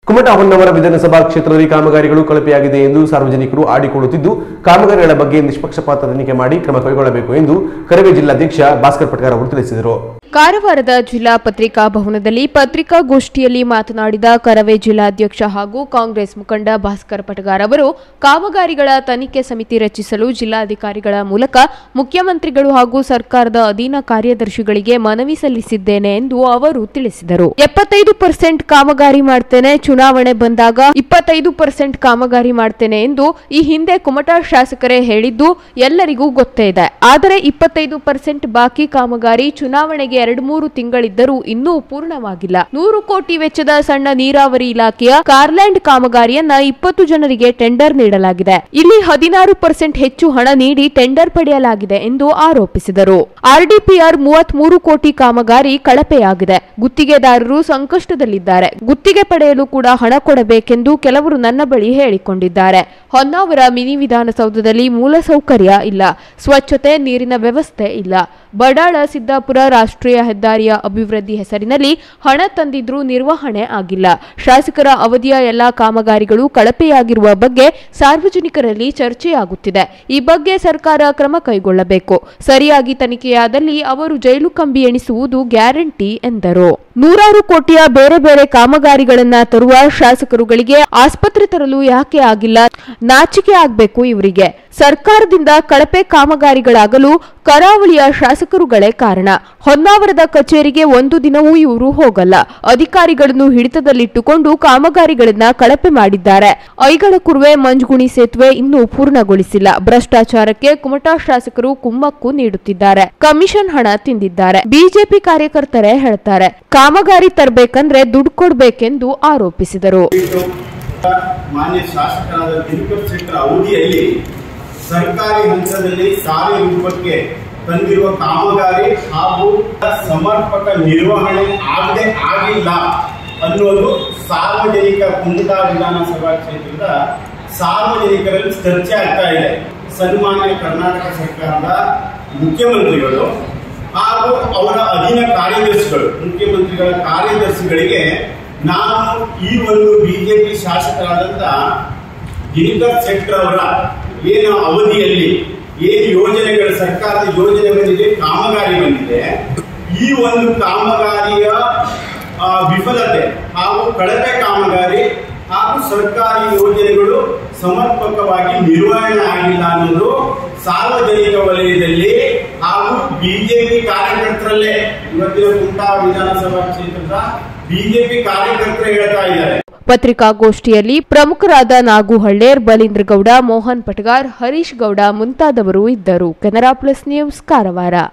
ಕುಮಟಾ ಹೊನ್ನವರ ವಿಧಾನಸಭಾ ಕ್ಷೇತ್ರದಲ್ಲಿ ಕಾಮಗಾರಿಗಳು ಕಳಪೆಯಾಗಿದೆ ಎಂದು ಸಾರ್ವಜನಿಕರು ಆಡಿಕೊಳ್ಳುತ್ತಿದ್ದು ಕಾಮಗಾರಿಗಳ ಬಗ್ಗೆ ನಿಷ್ಪಕ್ಷಪಾತ ತನಿಖೆ ಮಾಡಿ ಕ್ರಮ ಕೈಗೊಳ್ಳಬೇಕು ಎಂದು ಕರವೇ ಜಿಲ್ಲಾಧ್ಯಕ್ಷ ಭಾಸ್ಕರ್ ಪಟ್ಕರ್ ಅವರು ತಿಳಿಸಿದರು ಕಾರವಾರದ ಜಿಲ್ಲಾ ಪತ್ರಿಕಾ ಭವನದಲ್ಲಿ ಪತ್ರಿಕಾಗೋಷ್ಠಿಯಲ್ಲಿ ಮಾತನಾಡಿದ ಕರವೇ ಜಿಲ್ಲಾಧ್ಯಕ್ಷ ಹಾಗೂ ಕಾಂಗ್ರೆಸ್ ಮುಖಂಡ ಭಾಸ್ಕರ್ ಪಟಗಾರ್ ಅವರು ಕಾಮಗಾರಿಗಳ ತನಿಖೆ ಸಮಿತಿ ರಚಿಸಲು ಜಿಲ್ಲಾಧಿಕಾರಿಗಳ ಮೂಲಕ ಮುಖ್ಯಮಂತ್ರಿಗಳು ಹಾಗೂ ಸರ್ಕಾರದ ಅಧೀನ ಕಾರ್ಯದರ್ಶಿಗಳಿಗೆ ಮನವಿ ಸಲ್ಲಿಸಿದ್ದೇನೆ ಎಂದು ಅವರು ತಿಳಿಸಿದರು ಎಪ್ಪತ್ತೈದು ಪರ್ಸೆಂಟ್ ಕಾಮಗಾರಿ ಮಾಡ್ತೇನೆ ಚುನಾವಣೆ ಬಂದಾಗ ಇಪ್ಪತ್ತೈದು ಪರ್ಸೆಂಟ್ ಕಾಮಗಾರಿ ಮಾಡ್ತೇನೆ ಎಂದು ಈ ಹಿಂದೆ ಕುಮಟಾ ಶಾಸಕರೇ ಹೇಳಿದ್ದು ಎಲ್ಲರಿಗೂ ಗೊತ್ತೇ ಇದೆ ಆದರೆ ಇಪ್ಪತ್ತೈದು ಪರ್ಸೆಂಟ್ ಬಾಕಿ ಕಾಮಗಾರಿ ಚುನಾವಣೆಗೆ ಎರಡು ಮೂರು ತಿಂಗಳಿದ್ದರೂ ಇನ್ನೂ ಪೂರ್ಣವಾಗಿಲ್ಲ ನೂರು ಕೋಟಿ ವೆಚ್ಚದ ಸಣ್ಣ ನೀರಾವರಿ ಇಲಾಖೆಯ ಕಾರ್ಲ್ಯಾಂಡ್ ಕಾಮಗಾರಿಯನ್ನ ಇಪ್ಪತ್ತು ಜನರಿಗೆ ಟೆಂಡರ್ ನೀಡಲಾಗಿದೆ ಇಲ್ಲಿ ಹದಿನಾರು ಪರ್ಸೆಂಟ್ ಹೆಚ್ಚು ಹಣ ನೀಡಿ ಟೆಂಡರ್ ಪಡೆಯಲಾಗಿದೆ ಎಂದು ಆರೋಪಿಸಿದರು ಆರ್ಡಿಪಿಆರ್ ಮೂವತ್ಮೂರು ಕೋಟಿ ಕಾಮಗಾರಿ ಕಳಪೆಯಾಗಿದೆ ಗುತ್ತಿಗೆದಾರರು ಸಂಕಷ್ಟದಲ್ಲಿದ್ದಾರೆ ಗುತ್ತಿಗೆ ಪಡೆಯಲು ಕೂಡ ಹಣ ಕೊಡಬೇಕೆಂದು ಕೆಲವರು ನನ್ನ ಬಳಿ ಹೇಳಿಕೊಂಡಿದ್ದಾರೆ ಹೊನ್ನಾವರ ಮಿನಿ ವಿಧಾನಸೌಧದಲ್ಲಿ ಮೂಲಸೌಕರ್ಯ ಇಲ್ಲ ಸ್ವಚ್ಛತೆ ನೀರಿನ ವ್ಯವಸ್ಥೆ ಇಲ್ಲ ಬಡಾಳ ಸಿದ್ದಾಪುರ ರಾಷ್ಟ್ರೀಯ ಹೆದ್ದಾರಿಯ ಅಭಿವೃದ್ಧಿ ಹೆಸರಿನಲ್ಲಿ ಹಣ ತಂದಿದ್ರೂ ನಿರ್ವಹಣೆ ಆಗಿಲ್ಲ ಶಾಸಕರ ಅವಧಿಯ ಎಲ್ಲಾ ಕಾಮಗಾರಿಗಳು ಕಳಪೆಯಾಗಿರುವ ಬಗ್ಗೆ ಸಾರ್ವಜನಿಕರಲ್ಲಿ ಚರ್ಚೆಯಾಗುತ್ತಿದೆ ಈ ಬಗ್ಗೆ ಸರ್ಕಾರ ಕ್ರಮ ಕೈಗೊಳ್ಳಬೇಕು ಸರಿಯಾಗಿ ತನಿಖೆಯಾದಲ್ಲಿ ಅವರು ಜೈಲು ಕಂಬಿ ಎಣಿಸುವುದು ಗ್ಯಾರಂಟಿ ಎಂದರು ನೂರಾರು ಕೋಟಿಯ ಬೇರೆ ಬೇರೆ ಕಾಮಗಾರಿಗಳನ್ನ ತರುವ ಶಾಸಕರುಗಳಿಗೆ ಆಸ್ಪತ್ರೆ ತರಲು ಯಾಕೆ ಆಗಿಲ್ಲ ನಾಚಿಕೆ ಆಗ್ಬೇಕು ಇವರಿಗೆ ಸರ್ಕಾರದಿಂದ ಕಳಪೆ ಕಾಮಗಾರಿಗಳಾಗಲು ಕರಾವಳಿಯ ಶಾಸಕರುಗಳೇ ಕಾರಣ ಹೊನ್ನಾವರದ ಕಚೇರಿಗೆ ಒಂದು ದಿನವೂ ಇವರು ಹೋಗಲ್ಲ ಅಧಿಕಾರಿಗಳನ್ನು ಹಿಡಿತದಲ್ಲಿಟ್ಟುಕೊಂಡು ಕಾಮಗಾರಿಗಳನ್ನ ಕಳಪೆ ಮಾಡಿದ್ದಾರೆ ಐಗಳ ಕುರುವೆ ಮಂಜುಗುಣಿ ಸೇತುವೆ ಇನ್ನೂ ಪೂರ್ಣಗೊಳಿಸಿಲ್ಲ ಭ್ರಷ್ಟಾಚಾರಕ್ಕೆ ಕುಮಟಾ ಶಾಸಕರು ಕುಮ್ಮಕ್ಕು ನೀಡುತ್ತಿದ್ದಾರೆ ಕಮಿಷನ್ ಹಣ ತಿಂದಿದ್ದಾರೆ ಬಿಜೆಪಿ ಕಾರ್ಯಕರ್ತರೇ ಹೇಳ್ತಾರೆ ಕಾಮಗಾರಿ ತರಬೇಕಂದ್ರೆ ದುಡ್ಡು ಕೊಡ್ಬೇಕೆಂದು ಆರೋಪಿಸಿದರು ಇಟ್ಟು ಮಾನ್ಯ ಶಾಸಕರಾದ ದಿನಕರ್ ಶೆಟ್ಟರ್ ಅವಧಿಯಲ್ಲಿ ಸರ್ಕಾರಿ ಹಂತದಲ್ಲಿ ಸಾರಿಗೆ ರೂಪಕ್ಕೆ ತಂದಿರುವ ಕಾಮಗಾರಿ ಹಾಗೂ ಸಮರ್ಪಕ ನಿರ್ವಹಣೆ ಆಗದೆ ಆಗಿಲ್ಲ ಅನ್ನೋದು ಸಾರ್ವಜನಿಕ ಕುಮಟಾ ವಿಧಾನಸಭಾ ಕ್ಷೇತ್ರದ ಸಾರ್ವಜನಿಕರಲ್ಲಿ ಚರ್ಚೆ ಆಗ್ತಾ ಇದೆ ಸನ್ಮಾನ್ಯ ಕರ್ನಾಟಕ ಸರ್ಕಾರದ ಮುಖ್ಯಮಂತ್ರಿಗಳು ಹಾಗೂ ಅವರ ಅಧೀನ ಕಾರ್ಯದರ್ಶಿಗಳು ಮುಖ್ಯಮಂತ್ರಿಗಳ ಕಾರ್ಯದರ್ಶಿಗಳಿಗೆ ನಾನು ಈ ಒಂದು ಬಿಜೆಪಿ ಶಾಸಕರಾದಂತ ದಿನಕರ್ ಶೆಟ್ಟರ್ ಅವರ ಏನು ಅವಧಿಯಲ್ಲಿ ಏನು ಯೋಜನೆಗಳು ಸರ್ಕಾರದ ಯೋಜನೆಗಳಿಗೆ ಕಾಮಗಾರಿ ಬಂದಿದೆ ಈ ಒಂದು ಕಾಮಗಾರಿಯ ಆ, ವಿಫಲತೆ ಹಾಗೂ ಕಳಪೆ ಕಾಮಗಾರಿ ಹಾಗೂ ಸರ್ಕಾರಿ ಯೋಜನೆಗಳು ಸಮರ್ಪಕವಾಗಿ ನಿರ್ವಹಣೆ ಆಗಿಲ್ಲ ಅನ್ನೋದು ಸಾರ್ವಜನಿಕ ವಲಯದಲ್ಲಿ ಹಾಗೂ ಬಿಜೆಪಿ ಕಾರ್ಯಕರ್ತರಲ್ಲೇ ಇವತ್ತಿನ ಕುಮಟಾ ವಿಧಾನಸಭಾ ಕ್ಷೇತ್ರದ ಬಿಜೆಪಿ ಕಾರ್ಯಕರ್ತರು ಹೇಳ್ತಾ ಇದ್ದಾರೆ ಪತ್ರಿಕಾಗೋಷ್ಠಿಯಲ್ಲಿ ಪ್ರಮುಖರಾದ ನಾಗು ಹಳ್ಳೇರ್ ಬಲೀಂದ್ರ ಗೌಡ ಮೋಹನ್ ಪಟಗಾರ್ ಹರೀಶ್ ಗೌಡ ಮುಂತಾದವರು ಇದ್ದರು ಕೆನರಾ ಪ್ಲಸ್ ನ್ಯೂಸ್ ಕಾರವಾರ